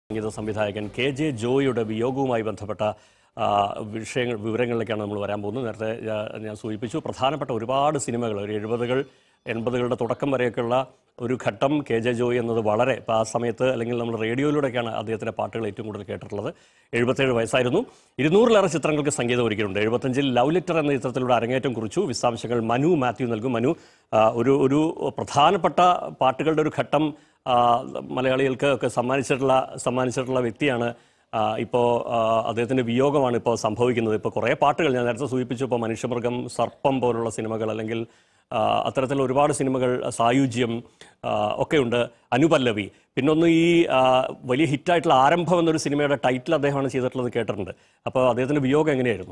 സംഗീത സംവിധായകൻ K J ജോയിയുടെ വിയോഗവുമായി ബന്ധപ്പെട്ട ആ, വിഷയങ്ങൾ വിവരങ്ങളിലേക്കാണ് നമ്മൾ വരാൻ പോകുന്നത് നേരത്തെ ഞാ- ഞാൻ സൂചിപ്പിച്ചു പ്രധാനപ്പെട്ട ഒരുപാട് സിനിമകൾ ഒരു എഴുപതുകൾ എൺപതുകളുടെ തുടക്കം വരെയൊക്കെയുള്ള ഒരു ഘട്ടം കെ ജെ ജോയി എന്നത് വളരെ ഇപ്പോൾ ആ സമയത്ത് അല്ലെങ്കിൽ നമ്മൾ റേഡിയോയിലൂടെയൊക്കെയാണ് അദ്ദേഹത്തിൻ്റെ പാട്ടുകൾ ഏറ്റവും കൂടുതൽ കേട്ടിട്ടുള്ളത് എഴുപത്തേഴ് വയസ്സായിരുന്നു ഇരുന്നൂറിലേറെ ചിത്രങ്ങൾക്ക് സംഗീതം ഒരുക്കിയിട്ടുണ്ട് എഴുപത്തഞ്ചിൽ ലവ് ലെറ്റർ എന്ന ചിത്രത്തിലൂടെ അരങ്ങേറ്റം കുറിച്ചു വിശദാംശങ്ങൾ മനു മാത്യു നൽകും മനു ആ, ഒരു ഒരു പ്രധാനപ്പെട്ട പാട്ടുകളുടെ ഒരു ഘട്ടം ആ, മലയാളികൾക്ക് ഒക്കെ സമ്മാനിച്ചിട്ടുള്ള സമ്മാനിച്ചിട്ടുള്ള വ്യക്തിയാണ് ആ, ഇപ്പോൾ ആ, അദ്ദേഹത്തിൻ്റെ വിയോഗമാണ് ഇപ്പോൾ സംഭവിക്കുന്നത് ഇപ്പോൾ കുറേ പാട്ടുകൾ ഞാൻ നേരത്തെ സൂചിപ്പിച്ചു ഇപ്പോൾ മനുഷ്യമൃഗം സർപ്പം പോലുള്ള സിനിമകൾ അല്ലെങ്കിൽ ആ, അത്തരത്തിലുള്ള ഒരുപാട് സിനിമകൾ സായുജ്യം ആ, ഒക്കെയുണ്ട് അനുപല്ലവി പിന്നൊന്ന് ഈ ആ, വലിയ ഹിറ്റായിട്ടുള്ള ആരംഭം എന്നൊരു സിനിമയുടെ ടൈറ്റിൽ അദ്ദേഹമാണ് ചെയ്തിട്ടുള്ളത് കേട്ടിട്ടുണ്ട് അപ്പോൾ അദ്ദേഹത്തിൻ്റെ വിയോഗം എങ്ങനെയായിരുന്നു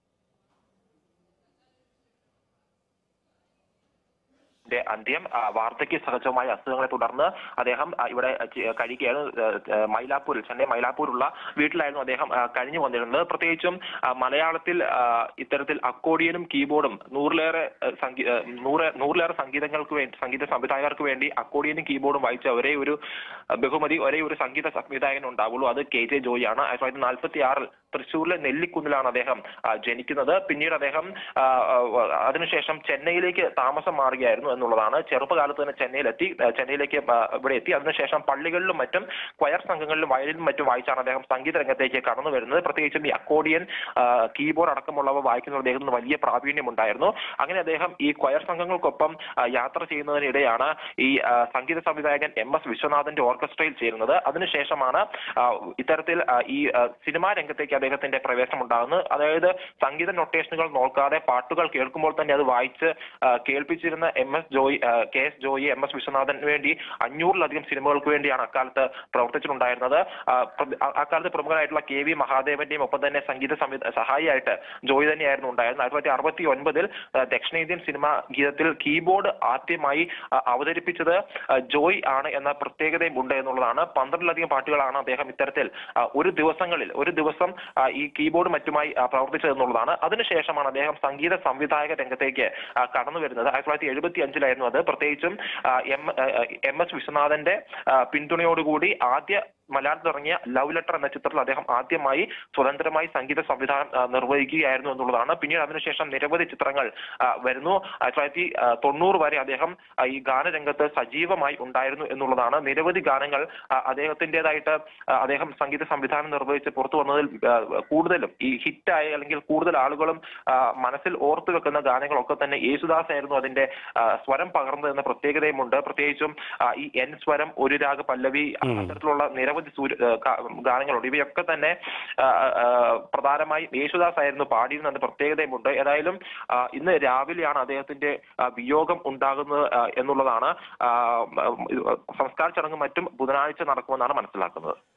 ന്റെ അന്ത്യം ആ, വാർദ്ധക്യ സഹജമായ അസുഖങ്ങളെ തുടർന്ന് അദ്ദേഹം ആ, ഇവിടെ ചെ- കഴിയുകയാണ് ആ, ആ, മൈലാപ്പൂരിൽ ചെന്നൈ മൈലാപ്പൂരുള്ള വീട്ടിലായിരുന്നു അദ്ദേഹം ആ, കഴിഞ്ഞു വന്നിരുന്നത് പ്രത്യേകിച്ചും ആ, മലയാളത്തിൽ ആ, ഇത്തരത്തിൽ അക്കോഡിയനും കീബോർഡും നൂറിലേറെ ആ, സംഗീ- ആ, നൂറ് നൂറിലേറെ സംഗീതങ്ങൾക്ക് വേണ്ടി സംഗീത സംവിധായകർക്ക് വേണ്ടി അക്കോഡിയനും കീബോർഡും വായിച്ച ഒരേ ഒരു ആ, ബഹുമതി ഒരേ ഒരു സംഗീത സംവിധായകൻ ഉണ്ടാവുള്ളൂ അത് കെ ജെ ജോയി ആണ് ആയിരത്തി തൊള്ളായിരത്തി നാൽപ്പത്തി ആറിൽ തൃശ്ശൂരിലെ നെല്ലിക്കുന്നിലാണ് അദ്ദേഹം ആ, ജനിക്കുന്നത് പിന്നീട് അദ്ദേഹം ആ, ആ, അതിനുശേഷം ചെന്നൈയിലേക്ക് താമസം മാറുകയായിരുന്നു എന്നുള്ളതാണ് ചെറുപ്പകാലത്ത് തന്നെ ചെന്നൈയിലെത്തി ആ, ചെന്നൈയിലേക്ക് ആ, ഇവിടെ എത്തി അതിനുശേഷം പള്ളികളിലും മറ്റും ക്വയർ സംഘങ്ങളിലും വയലിനും മറ്റും വായിച്ചാണ് അദ്ദേഹം സംഗീത രംഗത്തേക്ക് കടന്നു വരുന്നത് പ്രത്യേകിച്ചും ഈ അക്കോഡിയൻ കീബോർഡ് അടക്കമുള്ളവ വായിക്കുന്ന അദ്ദേഹത്തിന് വലിയ പ്രാവീണ്യം ഉണ്ടായിരുന്നു അങ്ങനെ അദ്ദേഹം ഈ ക്വയർ സംഘങ്ങൾക്കൊപ്പം ആ, യാത്ര ചെയ്യുന്നതിനിടെയാണ് ഈ ആ, സംഗീത സംവിധായകൻ എം എസ് വിശ്വനാഥന്റെ ഓർക്കസ്ട്രയിൽ ചേരുന്നത് അതിനുശേഷമാണ് ആ, ഇത്തരത്തിൽ ആ, ഈ ആ, സിനിമാ രംഗത്തേക്ക് അദ്ദേഹത്തിന്റെ പ്രവേശനം ഉണ്ടാകുന്നത് അതായത് സംഗീത നൊട്ടേഷനുകൾ നോക്കാതെ പാട്ടുകൾ കേൾക്കുമ്പോൾ തന്നെ അത് വായിച്ച് ആ, കേൾപ്പിച്ചിരുന്ന എം എസ് ജോയി ആ, K S Joy M S വിശ്വനാഥന് വേണ്ടി അഞ്ഞൂറിലധികം സിനിമകൾക്ക് വേണ്ടിയാണ് അക്കാലത്ത് പ്രവർത്തിച്ചിട്ടുണ്ടായിരുന്നത് ആ, പ്ര- ആ- അക്കാലത്ത് പ്രമുഖരായിട്ടുള്ള കെ വി മഹാദേവന്റെയും ഒപ്പം തന്നെ സംഗീത സംവി സഹായിയായിട്ട് ജോയി തന്നെയായിരുന്നു ഉണ്ടായിരുന്നത് ആയിരത്തി തൊള്ളായിരത്തി അറുപത്തി ഒൻപതിൽ ദക്ഷിണേന്ത്യൻ സിനിമ ഗീതത്തിൽ കീബോർഡ് ആദ്യമായി ആ, അവതരിപ്പിച്ചത് ആ, ജോയ് ആണ് എന്ന പ്രത്യേകതയും ഉണ്ട് എന്നുള്ളതാണ് പന്ത്രണ്ടിലധികം പാട്ടുകളാണ് അദ്ദേഹം ഇത്തരത്തിൽ ആ, ഒരു ദിവസങ്ങളിൽ ഒരു ദിവസം ആ, ഈ കീബോർഡ് മറ്റുമായി ആ, പ്രവർത്തിച്ചത് എന്നുള്ളതാണ് അതിനുശേഷമാണ് അദ്ദേഹം സംഗീത സംവിധായക രംഗത്തേക്ക് ആ, കടന്നു വരുന്നത് ആയിരത്തി തൊള്ളായിരത്തി എഴുപത്തി അഞ്ചിലായിരുന്നു അത് പ്രത്യേകിച്ചും ആ, എം ആ, എം എസ് വിശ്വനാഥന്റെ ആ, പിന്തുണയോടുകൂടി ആദ്യ മലയാളത്തിൽ ഇറങ്ങിയ ലവ് ലെറ്റർ എന്ന ചിത്രത്തിൽ അദ്ദേഹം ആദ്യമായി സ്വതന്ത്രമായി സംഗീത സംവിധാനം ആ, നിർവഹിക്കുകയായിരുന്നു എന്നുള്ളതാണ് പിന്നീട് അതിനുശേഷം നിരവധി ചിത്രങ്ങൾ ആ, വരുന്നു ആയിരത്തി തൊള്ളായിരത്തി ആ, തൊണ്ണൂറ് വരെ അദ്ദേഹം ആ, ഈ ഗാനരംഗത്ത് സജീവമായി ഉണ്ടായിരുന്നു എന്നുള്ളതാണ് നിരവധി ഗാനങ്ങൾ ആ, അദ്ദേഹത്തിൻ്റെതായിട്ട് ആ, അദ്ദേഹം സംഗീത സംവിധാനം നിർവഹിച്ച് പുറത്തു വന്നതിൽ ആ, കൂടുതലും ഈ ഹിറ്റായ അല്ലെങ്കിൽ കൂടുതൽ ആളുകളും ആ, മനസ്സിൽ ഓർത്തു വെക്കുന്ന ഗാനങ്ങളൊക്കെ തന്നെ യേശുദാസ് ആയിരുന്നു അതിന്റെ ആ, സ്വരം പകർന്നത് എന്ന പ്രത്യേകതയുമുണ്ട് പ്രത്യേകിച്ചും ആ, ഈ എൻ സ്വരം ഒരു രാഗ പല്ലവി അത്തരത്തിലുള്ള നിരവധി സൂര്യ ആ, ഗാ- ഗാനങ്ങളുണ്ട് ഇവയൊക്കെ തന്നെ ആ, ആ, പ്രധാനമായും യേശുദാസ് ആയിരുന്നു പാടിയിരുന്ന എന്ന പ്രത്യേകതയുമുണ്ട് ഏതായാലും ആ, ഇന്ന് രാവിലെയാണ് അദ്ദേഹത്തിന്റെ ആ, വിയോഗം ഉണ്ടാകുന്നത് ആ, എന്നുള്ളതാണ് ആ, സംസ്കാര ചടങ്ങും മറ്റും ബുധനാഴ്ച നടക്കുമെന്നാണ് മനസ്സിലാക്കുന്നത്